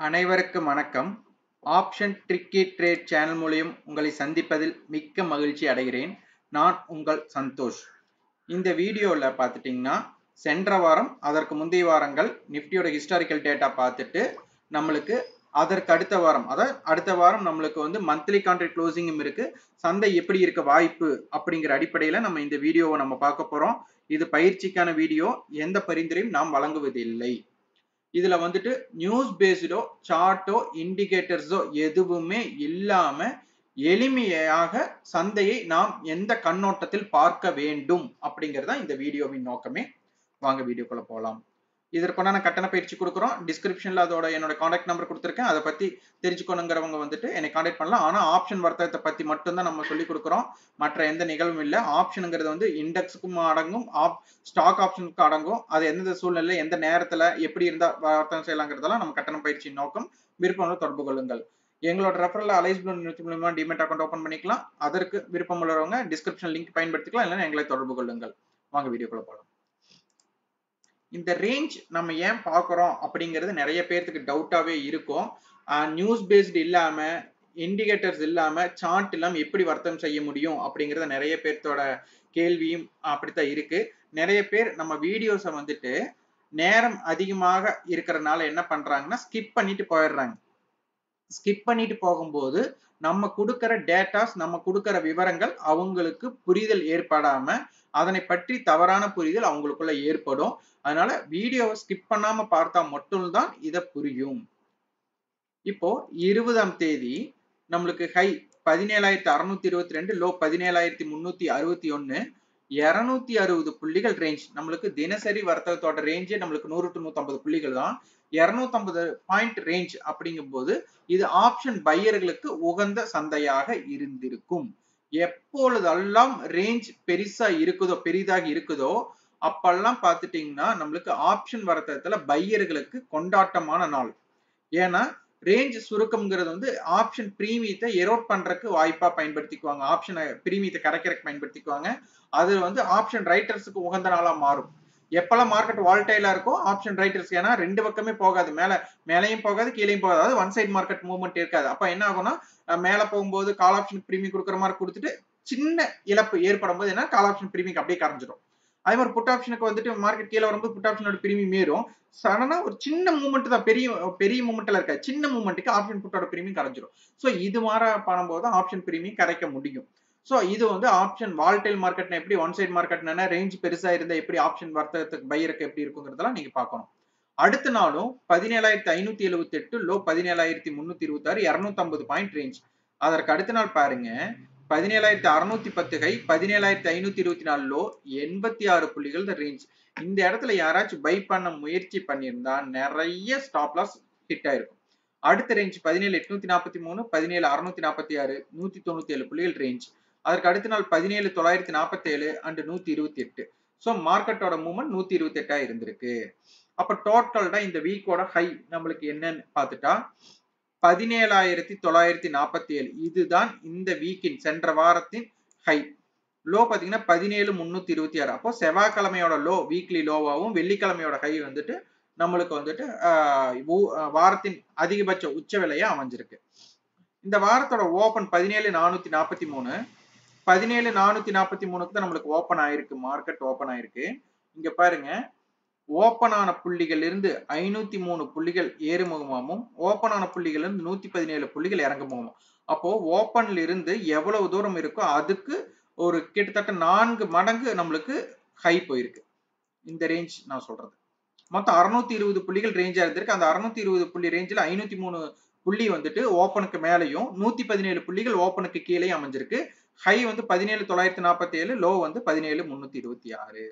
அனைவருக்கும் வணக்கம் option tricky trade channel மூலியம் உங்களை சந்திப்பதில் மிக்க மகிழ்ச்சி அடைகிறேன் நான் உங்கள் சந்தோஷ் இந்த வீடியோவில் பார்த்துட்டிங்கன்னா சென்ற வாரம் அதற்கு முந்தைய வாரங்கள் நிஃப்டியோட ஹிஸ்டாரிக்கல் டேட்டா பார்த்துட்டு நம்மளுக்கு அதற்கு அடுத்த வாரம் அதாவது அடுத்த வாரம் நம்மளுக்கு வந்து மந்த்லி கான்ட்ராக்ட் க்ளோசிங்கும் இருக்கு சந்தை எப்படி இருக்க வாய்ப்பு அப்படிங்கிற அடிப்படையில் நம்ம இந்த வீடியோவை நம்ம பார்க்க போறோம் இது பயிற்சிக்கான வீடியோ எந்த பரிந்துரையும் நாம் வழங்குவதில்லை இதுல வந்துட்டு நியூஸ் பேஸ்டோ சார்ட்டோ இண்டிகேட்டர்ஸோ எதுவுமே இல்லாம எளிமையாக சந்தையை நாம் எந்த கண்ணோட்டத்தில் பார்க்க வேண்டும் அப்படிங்கறத இந்த வீடியோவின் நோக்கமே வாங்க வீடியோக்குள்ள போகலாம் இதற்குண்டான கட்டண பயிற்சி கொடுக்குறோம் டிஸ்கிரிப்ஷன்ல அதோட என்னோட காண்டாக்ட் நம்பர் கொடுத்துருக்கேன் அதை பத்தி தெரிஞ்சுக்கணுங்கிறவங்க வந்துட்டு என்னை காண்டாக்ட் பண்ணலாம் ஆனா ஆப்ஷன் வர்த்தகத்தை பத்தி மட்டும்தான் நம்ம சொல்லி கொடுக்குறோம் மற்ற எந்த நிகழ்வும் இல்லை ஆப்ஷனுங்கிறது வந்து இண்டெக்ஸுக்கும் அடங்கும் ஆப் ஸ்டாக் ஆப்ஷனுக்கு அடங்கும் அது எந்தெந்த சூழ்நிலை எந்த நேரத்துல எப்படி இருந்தா வர்த்தகம் செய்யலாங்கிறதெல்லாம் நம்ம கட்டண பயிற்சியின் நோக்கம் விருப்பம் தொடர்பு கொள்ளுங்கள் எங்களோட ரெஃபரல் அலைஸ் ப்ளூ நிறுத்தி மூலமா டிமெட் அக்கௌண்ட் ஓப்பன் பண்ணிக்கலாம் அதற்கு விருப்பம் உள்ளவங்க டிஸ்கிரிப்ஷன் லிங்க் பயன்படுத்திக்கலாம் இல்லைன்னா எங்களை தொடர்பு கொள்ளுங்கள் வாங்க வீடியோக்குள்ள போகலாம் இந்த ரேஞ்ச் நம்ம ஏன் பார்க்குறோம் அப்படிங்கிறது நிறைய பேர்த்துக்கு டவுட்டாகவே இருக்கும் நியூஸ் பேஸ்டு இல்லாமல் இண்டிகேட்டர்ஸ் இல்லாமல் சார்ட் இல்லாமல் எப்படி வர்த்தகம் செய்ய முடியும் அப்படிங்கிறத நிறைய பேர்த்தோட கேள்வியும் அப்படித்தான் இருக்கு நிறைய பேர் நம்ம வீடியோஸை வந்துட்டு நேரம் அதிகமாக இருக்கிறனால என்ன பண்றாங்கன்னா ஸ்கிப் பண்ணிட்டு போயிடுறாங்க ஸ்கிப் பண்ணிட்டு போகும்போது நம்ம கொடுக்கிற டேட்டாஸ் நம்ம கொடுக்கிற விவரங்கள் அவங்களுக்கு புரிதல் ஏற்படாம அதனை பற்றி தவறான புரிதல் அவங்களுக்குள்ள ஏற்படும் அதனால வீடியோவை ஸ்கிப் பண்ணாம பார்த்தா மட்டும்தான் இதை புரியும் இப்போ இருபதாம் தேதி நம்மளுக்கு ஹை பதினேழாயிரத்தி அறுநூத்தி இருபத்தி ரெண்டு லோ பதினேழாயிரத்தி முன்னூத்தி அறுபத்தி ஒன்னு இருநூத்தி அறுபது புள்ளிகள் ரேஞ்ச் நம்மளுக்கு தினசரி வர்த்தகத்தோட ரேஞ்சே நம்மளுக்கு நூறு டு நூத்தம்பது புள்ளிகள் தான் இருநூத்தம்பது பாயிண்ட் ரேஞ்ச் அப்படிங்கும் போது இது ஆப்ஷன் பையர்களுக்கு உகந்த சந்தையாக இருந்திருக்கும் எப்பொழுதெல்லாம் ரேஞ்ச் பெருசா இருக்குதோ பெரிதாக இருக்குதோ அப்பெல்லாம் பார்த்துட்டீங்கன்னா நம்மளுக்கு ஆப்ஷன் வர்த்தகத்துல பையர்களுக்கு கொண்டாட்டமான நாள் ஏன்னா ரேஞ்ச் சுருக்கம்ங்கிறது வந்து ஆப்ஷன் பிரீமியத்தை எரோட் பண்றதுக்கு வாய்ப்பா பயன்படுத்திக்குவாங்க ஆப்ஷனை பிரீமியத்தை கரைக்கிறதுக்கு பயன்படுத்திக்குவாங்க அது வந்து ஆப்ஷன் ரைட்டர்ஸுக்கு உகந்த நாளா மாறும் எப்பெல்லாம் மார்க்கெட் வால்டைலா இருக்கோ ஆப்ஷன் ரைட்டர்ஸ் ஏன்னா ரெண்டு பக்கமே போகாது மேல மேலையும் போகாது கீழையும் போகாது அதாவது ஒன் சைட் மார்க்கெட் மூவ்மெண்ட் இருக்காது அப்ப என்ன ஆகும்னா மேல போகும்போது கால் ஆப்ஷன் பிரீமியம் கொடுக்குற மாதிரி கொடுத்துட்டு சின்ன இழப்பு ஏற்படும் போது என்ன கால் ஆப்ஷன் பிரீமியம் அப்படியே கரைஞ்சிடும் அதே மாதிரி புட் ஆப்ஷனுக்கு வந்துட்டு மார்க்கெட் கீழே வரும்போது புட் ஆப்ஷனோட பிரீமியம் ஏறும் சடனா ஒரு சின்ன மூமெண்ட் தான் பெரிய பெரிய மூமெண்ட்ல இருக்க சின்ன மூமெண்ட்டுக்கு ஆப்ஷன் புட்டோட பிரீமியம் கரைஞ்சிரும் ஸோ இது மாதிரி பண்ணும்போது தான் ஆப்ஷன் பிரீமியம் கரைக்க முடியும் ஸோ இது வந்து ஆப்ஷன் வால்டைல் மார்க்கெட்னா எப்படி ஒன் சைட் மார்க்கெட்னா ரேஞ்ச் பெருசா இருந்தா எப்படி ஆப்ஷன் வர்த்தகத்துக்கு பையருக்கு எப்படி இருக்குங்கிறதெல்லாம் நீங்க பார்க்கணும் அடுத்த நாளும் பதினேழாயிரத்தி ஐநூத்தி எழுபத்தி எட்டு லோ பதினேழாயிரத்தி முன்னூத்தி இருபத்தி ஆறு இருநூத்தி ஐம்பது பாயிண்ட் ரேஞ்ச் அதற்கு அடுத்த நாள் பாருங்க பதினேழாயிரத்தி அறுநூத்தி பத்து கை பதினேழாயிரத்தி ஐநூத்தி இருபத்தி நாலு லோ எண்பத்தி ஆறு புள்ளிகள் ரேஞ்ச் இந்த இடத்துல யாராச்சும் பை பண்ண முயற்சி பண்ணியிருந்தா நிறைய ஸ்டாப் லாஸ் ஹிட் ஆயிருக்கும் அடுத்த ரேஞ்ச் பதினேழு எட்நூத்தி நாற்பத்தி மூணு பதினேழு அறுநூத்தி நாற்பத்தி ஆறு நூத்தி தொண்ணூத்தி ஏழு புள்ளிகள் ரேஞ்ச் அதற்கு அடுத்த நாள் பதினேழு தொள்ளாயிரத்தி நாற்பத்தி ஏழு அண்ட் நூத்தி இருபத்தி எட்டு ஸோ மார்க்கெட்டோட மூவ்மெண்ட் நூத்தி இருபத்தி எட்டா இருந்திருக்கு அப்ப டோட்டல்டா இந்த வீக்கோட ஹை நம்மளுக்கு என்னன்னு பார்த்துட்டா பதினேழாயிரத்தி தொள்ளாயிரத்தி நாற்பத்தி ஏழு இதுதான் இந்த வீக்கின் சென்ற வாரத்தின் ஹை லோ பார்த்தீங்கன்னா பதினேழு முன்னூத்தி இருபத்தி ஆறு அப்போ செவ்வாய்க்கிழமையோட லோ வீக்லி லோவாகவும் வெள்ளிக்கிழமையோட ஹை வந்துட்டு நம்மளுக்கு வந்துட்டு வாரத்தின் அதிகபட்ச உச்ச விலையா அமைஞ்சிருக்கு இந்த வாரத்தோட ஓபன் பதினேழு நானூத்தி நாற்பத்தி மூணு பதினேழு நானூத்தி நாற்பத்தி மூணுக்கு தான் நம்மளுக்கு ஓப்பன் ஆயிருக்கு மார்க்கெட் ஓப்பன் ஆயிருக்கு இங்க பாருங்க ஓப்பன் ஆன புள்ளிகள் இருந்து ஐநூத்தி மூணு புள்ளிகள் ஏறுமுகமாகவும் ஓப்பன் ஆன புள்ளிகள் இருந்து நூத்தி பதினேழு புள்ளிகள் இறங்குமுகமும் அப்போ ஓப்பன்ல இருந்து எவ்வளவு தூரம் இருக்கோ அதுக்கு ஒரு கிட்டத்தட்ட நான்கு மடங்கு நம்மளுக்கு ஹை போயிருக்கு இந்த ரேஞ்ச் நான் சொல்றது மொத்தம் அறுநூத்தி இருபது புள்ளிகள் ரேஞ்சா இருந்திருக்கு அந்த அறுநூத்தி இருபது புள்ளி ரேஞ்சில் ஐநூத்தி மூணு புள்ளி வந்துட்டு ஓப்பனுக்கு மேலையும் நூத்தி பதினேழு புள்ளிகள் ஓப்பனுக்கு கீழே அமைஞ்சிருக்கு ஹை வந்து பதினேழு தொள்ளாயிரத்தி நாற்பத்தி ஏழு லோ வந்து பதினேழு முன்னூத்தி இருபத்தி ஆறு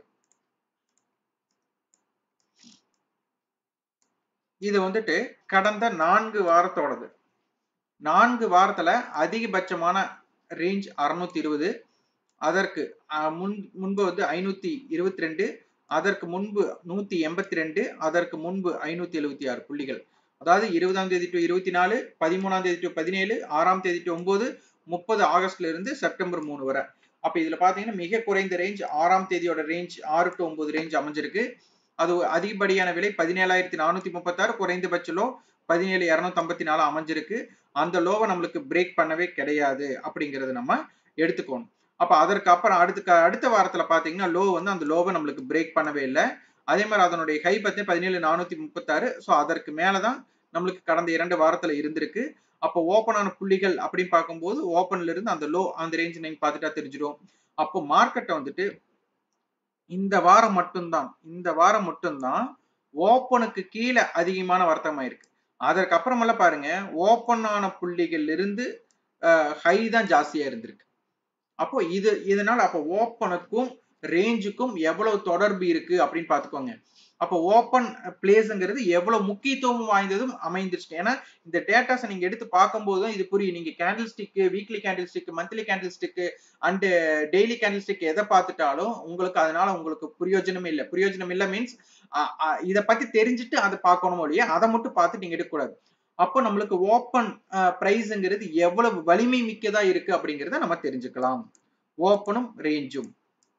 இது வந்துட்டு கடந்த நான்கு வாரத்தோடது நான்கு வாரத்துல அதிகபட்சமான ரேஞ்ச் அறுநூத்தி இருபது அதற்கு முன் முன்பு வந்து ஐநூத்தி இருபத்தி ரெண்டு அதற்கு முன்பு நூத்தி எண்பத்தி ரெண்டு அதற்கு முன்பு ஐநூத்தி எழுபத்தி ஆறு புள்ளிகள் அதாவது இருபதாம் தேதி டு இருபத்தி நாலு பதிமூணாம் தேதி டு பதினேழு ஆறாம் தேதி டு ஒன்பது முப்பது ஆகஸ்ட்ல இருந்து செப்டம்பர் மூணு வரை அப்ப இதுல பாத்தீங்கன்னா மிக குறைந்த ரேஞ்ச் ஆறாம் தேதியோட ரேஞ்ச் ஆறு டு ஒன்பது ரேஞ்ச் அமைஞ்சிருக்கு அது அதிகப்படியான விலை பதினேழாயிரத்தி நானூத்தி முப்பத்தாறு குறைந்தபட்ச லோ பதினேழு இருநூத்தி ஐம்பத்தி நாலு அமைஞ்சிருக்கு அந்த லோவை நம்மளுக்கு பிரேக் பண்ணவே கிடையாது அப்படிங்கறத நம்ம எடுத்துக்கணும் அப்ப அதற்கு அப்புறம் அடுத்த அடுத்த வாரத்துல பாத்தீங்கன்னா லோ வந்து அந்த லோவை நம்மளுக்கு பிரேக் பண்ணவே இல்லை அதே மாதிரி அதனுடைய ஹை பத்தி பதினேழு நானூத்தி முப்பத்தாறு ஸோ அதற்கு மேலதான் நம்மளுக்கு கடந்த இரண்டு வாரத்துல இருந்திருக்கு அப்போ ஓப்பன் ஆன புள்ளிகள் அப்படின்னு பார்க்கும்போது ஓப்பன்ல இருந்து அந்த லோ அந்த ரேஞ்ச் நீங்க பார்த்துட்டா தெரிஞ்சிடும் அப்போ மார்க்கெட்டை வந்துட்டு இந்த வாரம் மட்டும்தான் இந்த வாரம் மட்டும்தான் ஓப்பனுக்கு கீழே அதிகமான வர்த்தகம் ஆயிருக்கு அதற்கு அப்புறமெல்லாம் பாருங்க ஓப்பன் ஆன புள்ளிகள் இருந்து ஹை தான் ஜாஸ்தியா இருந்திருக்கு அப்போ இது இதனால அப்போ ஓப்பனுக்கும் ரேஞ்சுக்கும் எவ்வளவு தொடர்பு இருக்கு அப்படின்னு பாத்துக்கோங்க அப்போ ஓப்பன் பிளேஸ்ங்கிறது எவ்வளவு முக்கியத்துவம் வாய்ந்ததும் அமைந்துருச்சு ஏன்னா இந்த டேட்டாஸை நீங்க எடுத்து பார்க்கும்போது தான் இது புரியும் நீங்க candlestick weekly candlestick monthly candlestick and daily candlestick எதை பார்த்துட்டாலும் உங்களுக்கு அதனால உங்களுக்கு பிரயோஜனமே இல்லை பிரயோஜனம் இல்லை மீன்ஸ் இதை பத்தி தெரிஞ்சுட்டு அதை பார்க்கணும் இல்லையா அதை மட்டும் பார்த்து நீங்க எடுக்கக்கூடாது அப்போ நம்மளுக்கு ஓப்பன் பிரைஸ்ங்கிறது எவ்வளவு வலிமை மிக்கதா இருக்கு அப்படிங்கிறத நம்ம தெரிஞ்சுக்கலாம் ஓப்பனும் ரேஞ்சும்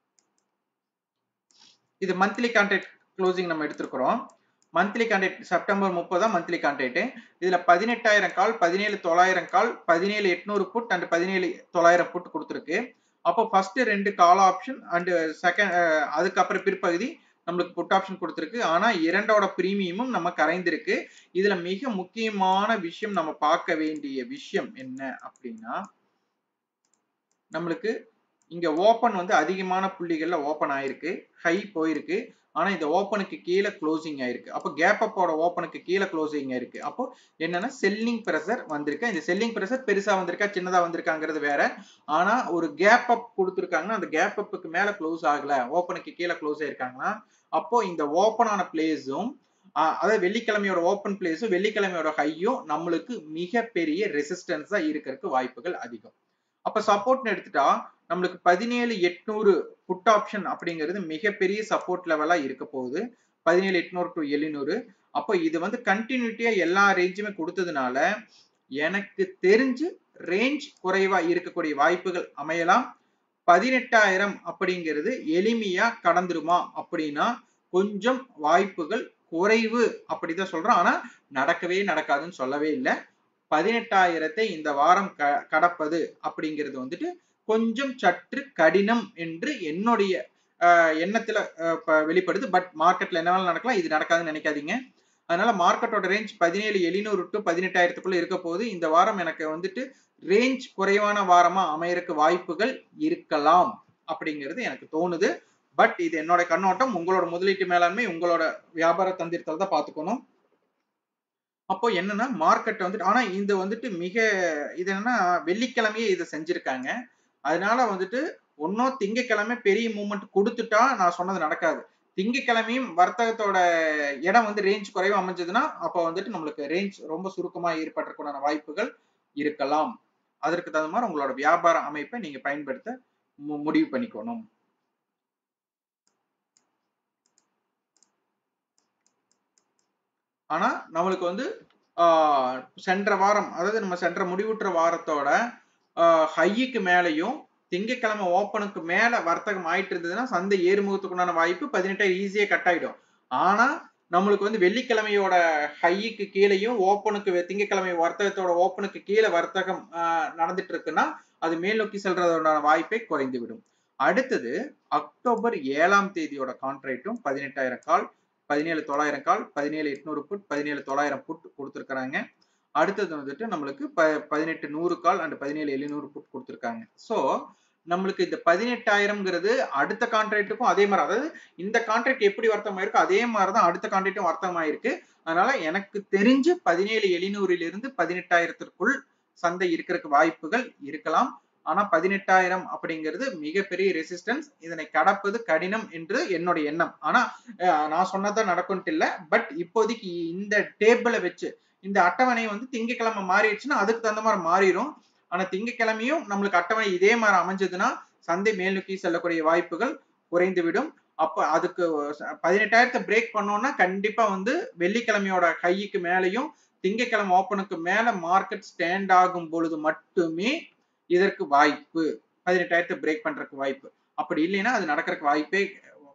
இது மந்த்லி கான்ட்ராக்ட் க்ளோசிங் நம்ம எடுத்திருக்கிறோம் மந்த்லி கான்ட்ராக்ட் செப்டம்பர் முப்பதாம் மந்த்லி கான்ட்ராக்ட் இதுல பதினெட்டாயிரம் கால் பதினேழு தொள்ளாயிரம் கால் பதினேழு எட்நூறு புட் அண்ட் பதினேழு தொள்ளாயிரம் புட் கொடுத்துருக்கு அப்போ ஃபர்ஸ்ட் ரெண்டு கால் ஆப்ஷன் அண்ட் செகண்ட் அதுக்கப்புறம் பிற்பகுதி நம்மளுக்கு புட் ஆப்ஷன் கொடுத்துருக்கு ஆனா இரண்டோட பிரீமியமும் நம்ம கரைந்திருக்கு இதுல மிக முக்கியமான விஷயம் நம்ம பார்க்க வேண்டிய விஷயம் என்ன அப்படின்னா நம்மளுக்கு இங்க ஓப்பன் வந்து அதிகமான புள்ளிகள்ல ஓப்பன் ஆயிருக்கு ஹை போயிருக்கு ஆனா இந்த ஓப்பனுக்கு கீழே க்ளோசிங் ஆயிருக்கு அப்போ கேப் அப்போட ஓப்பனுக்கு கீழே க்ளோசிங் ஆயிருக்கு அப்போ என்னன்னா செல்லிங் ப்ரெஷர் வந்திருக்கு இந்த செல்லிங் ப்ரெஷர் பெருசா வந்திருக்கா சின்னதா வந்திருக்காங்கிறது வேற ஆனா ஒரு கேப் அப் கொடுத்துருக்காங்கன்னா அந்த கேப் அப்புக்கு மேல க்ளோஸ் ஆகல ஓப்பனுக்கு கீழே க்ளோஸ் ஆயிருக்காங்கன்னா அப்போ இந்த ஓப்பன் ஆன பிளேஸும் அதாவது வெள்ளிக்கிழமையோட ஓப்பன் பிளேஸும் வெள்ளிக்கிழமையோட ஹையும் நம்மளுக்கு மிகப்பெரிய ரெசிஸ்டன்ஸா இருக்கிறதுக்கு வாய்ப்புகள் அதிகம் அப்ப சப்போர்ட்னு எடுத்துட்டா நம்மளுக்கு பதினேழு எட்நூறு புட் ஆப்ஷன் அப்படிங்கிறது மிகப்பெரிய சப்போர்ட் லெவலா இருக்க போகுது பதினேழு எட்நூறு டு எழுநூறு அப்போ இது வந்து கண்டினியூட்டியா எல்லா ரேஞ்சுமே கொடுத்ததுனால எனக்கு தெரிஞ்சு ரேஞ்ச் குறைவா இருக்கக்கூடிய வாய்ப்புகள் அமையலாம் பதினெட்டாயிரம் அப்படிங்கிறது எளிமையா கடந்துருமா அப்படின்னா கொஞ்சம் வாய்ப்புகள் குறைவு அப்படிதான் சொல்றோம் ஆனா நடக்கவே நடக்காதுன்னு சொல்லவே இல்லை பதினெட்டாயிரத்தை இந்த வாரம் க கடப்பது அப்படிங்கிறது வந்துட்டு கொஞ்சம் சற்று கடினம் என்று என்னுடைய எண்ணத்துல வெளிப்படுது பட் மார்க்கெட்ல என்ன நடக்கலாம் இது நடக்காதுன்னு நினைக்காதீங்க அதனால மார்க்கெட்டோட ரேஞ்ச் பதினேழு எழுநூறு டு பதினெட்டாயிரத்துக்குள்ள இருக்க போது இந்த வாரம் எனக்கு வந்துட்டு ரேஞ்ச் குறைவான வாரமா அமையறக்கு வாய்ப்புகள் இருக்கலாம் அப்படிங்கிறது எனக்கு தோணுது பட் இது என்னோட கண்ணோட்டம் உங்களோட முதலீட்டு மேலாண்மை உங்களோட வியாபார தந்திரத்தில் தான் பார்த்துக்கணும் அப்போ என்னன்னா மார்க்கெட் வந்துட்டு ஆனா இந்த வந்துட்டு மிக இது என்னன்னா வெள்ளிக்கிழமையே இதை செஞ்சிருக்காங்க அதனால வந்துட்டு ஒன்னும் திங்கக்கிழமை பெரிய மூவ்மெண்ட் கொடுத்துட்டா நான் சொன்னது நடக்காது திங்கக்கிழமையும் வர்த்தகத்தோட இடம் வந்து ரேஞ்ச் குறைவா அமைஞ்சதுன்னா அப்போ வந்துட்டு நம்மளுக்கு ரேஞ்ச் ரொம்ப சுருக்கமா ஏற்படுறதுக்குண்டான வாய்ப்புகள் இருக்கலாம் அதற்கு தகுந்த மாதிரி உங்களோட வியாபார அமைப்பை நீங்க பயன்படுத்த முடிவு பண்ணிக்கணும் ஆனா நம்மளுக்கு வந்து சென்ற வாரம் அதாவது நம்ம சென்ற முடிவுற்ற வாரத்தோட ஹைக்கு மேலையும் திங்கக்கிழமை ஓப்பனுக்கு மேல வர்த்தகம் ஆயிட்டு இருந்ததுன்னா சந்தை ஏறுமுகத்துக்குண்டான வாய்ப்பு பதினெட்டாயிரம் ஈஸியா கட் ஆயிடும் ஆனா நம்மளுக்கு வந்து வெள்ளிக்கிழமையோட ஹைக்கு கீழேயும் ஓப்பனுக்கு திங்கக்கிழமை வர்த்தகத்தோட ஓப்பனுக்கு கீழே வர்த்தகம் நடந்துட்டு இருக்குன்னா அது மேல் நோக்கி செல்றதோட வாய்ப்பை குறைந்து விடும் அடுத்தது அக்டோபர் ஏழாம் தேதியோட கான்ட்ராக்டும் பதினெட்டாயிரம் கால் பதினேழு தொள்ளாயிரம் கால் பதினேழு எட்நூறு புட் பதினேழு தொள்ளாயிரம் புட் கொடுத்துருக்காங்க அடுத்தது வந்துட்டு நம்மளுக்கு ப பதினெட்டு நூறு கால் அண்ட் பதினேழு எழுநூறு புட் கொடுத்துருக்காங்க ஸோ நம்மளுக்கு இந்த பதினெட்டாயிரம்ங்கிறது அடுத்த கான்ட்ராக்டுக்கும் அதே மாதிரி அதாவது இந்த கான்ட்ராக்ட் எப்படி வர்த்தகமாயிருக்கு அதே மாதிரி தான் அடுத்த கான்ட்ராக்டும் வர்த்தகமாயிருக்கு அதனால எனக்கு தெரிஞ்சு பதினேழு எழுநூறுல இருந்து பதினெட்டாயிரத்திற்குள் சந்தை இருக்கிறதுக்கு வாய்ப்புகள் இருக்கலாம் ஆனா பதினெட்டாயிரம் அப்படிங்கிறது மிகப்பெரிய ரெசிஸ்டன்ஸ் இதனை கடப்பது கடினம் என்று என்னுடைய எண்ணம் ஆனா நான் சொன்னதான் நடக்கும்ட்டு இல்லை பட் இப்போதைக்கு இந்த டேபிளை வச்சு இந்த அட்டவணை வந்து திங்கக்கிழமை மாறிடுச்சுன்னா அதுக்கு தகுந்த மாதிரி மாறிடும் ஆனா திங்கக்கிழமையும் நம்மளுக்கு அட்டவணை இதே மாதிரி அமைஞ்சதுன்னா சந்தை மேல் நோக்கி செல்லக்கூடிய வாய்ப்புகள் குறைந்துவிடும் அப்ப அதுக்கு பதினெட்டாயிரத்தை பிரேக் பண்ணோம்னா கண்டிப்பா வந்து வெள்ளிக்கிழமையோட கைக்கு மேலையும் திங்கக்கிழமை ஓப்பனுக்கு மேல மார்க்கெட் ஸ்டாண்ட் ஆகும் பொழுது மட்டுமே இதற்கு வாய்ப்பு பதினெட்டாயிரத்தை பிரேக் பண்றதுக்கு வாய்ப்பு அப்படி இல்லைன்னா அது நடக்கிறதுக்கு வாய்ப்பே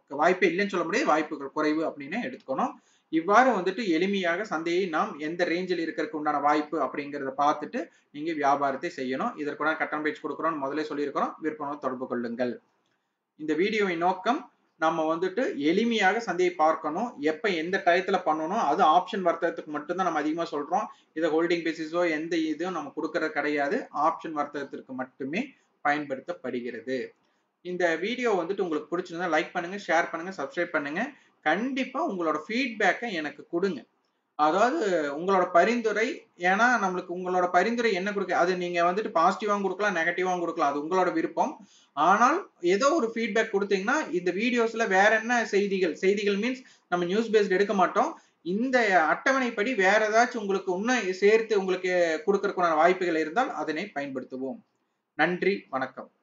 வாய்ப்பே இல்லைன்னு சொல்ல முடியாது வாய்ப்புகள் குறைவு அப்படின்னு எடுத்துக்கணும் இவ்வாறு வந்துட்டு எளிமையாக சந்தையை நாம் எந்த ரேஞ்சில் இருக்கிறதுக்கு உண்டான வாய்ப்பு அப்படிங்கிறத பார்த்துட்டு நீங்க வியாபாரத்தை செய்யணும் இதற்குண்டான கட்டணம் பேச்சு கொடுக்குறோம் முதலே சொல்லியிருக்கிறோம் விற்பனை தொடர்பு கொள்ளுங்கள் இந்த வீடியோவின் நோக்கம் நம்ம வந்துட்டு எளிமையாக சந்தையை பார்க்கணும் எப்ப எந்த டயத்துல பண்ணணும் அது ஆப்ஷன் வர்த்தகத்துக்கு மட்டும்தான் நம்ம அதிகமா சொல்றோம் இதை ஹோல்டிங் பேசிஸோ எந்த இதுவும் நம்ம கொடுக்கறது கிடையாது ஆப்ஷன் வர்த்தகத்திற்கு மட்டுமே பயன்படுத்தப்படுகிறது இந்த வீடியோ வந்துட்டு உங்களுக்கு பிடிச்சிருந்தா லைக் பண்ணுங்க ஷேர் பண்ணுங்க சப்ஸ்கிரைப் பண்ணுங்க கண்டிப்பா உங்களோட ஃபீட்பேக்கை எனக்கு கொடுங்க அதாவது உங்களோட பரிந்துரை ஏன்னா நம்மளுக்கு உங்களோட பரிந்துரை என்ன கொடுக்க அது நீங்க வந்துட்டு பாசிட்டிவாகவும் கொடுக்கலாம் நெகட்டிவாகவும் கொடுக்கலாம் அது உங்களோட விருப்பம் ஆனால் ஏதோ ஒரு ஃபீட்பேக் கொடுத்தீங்கன்னா இந்த வீடியோஸ்ல வேற என்ன செய்திகள் செய்திகள் மீன்ஸ் நம்ம நியூஸ் பேஸ்ட் எடுக்க மாட்டோம் இந்த அட்டவணைப்படி வேற ஏதாச்சும் உங்களுக்கு இன்னும் சேர்த்து உங்களுக்கு கொடுக்கறதுக்கான வாய்ப்புகள் இருந்தால் அதனை பயன்படுத்துவோம் நன்றி வணக்கம்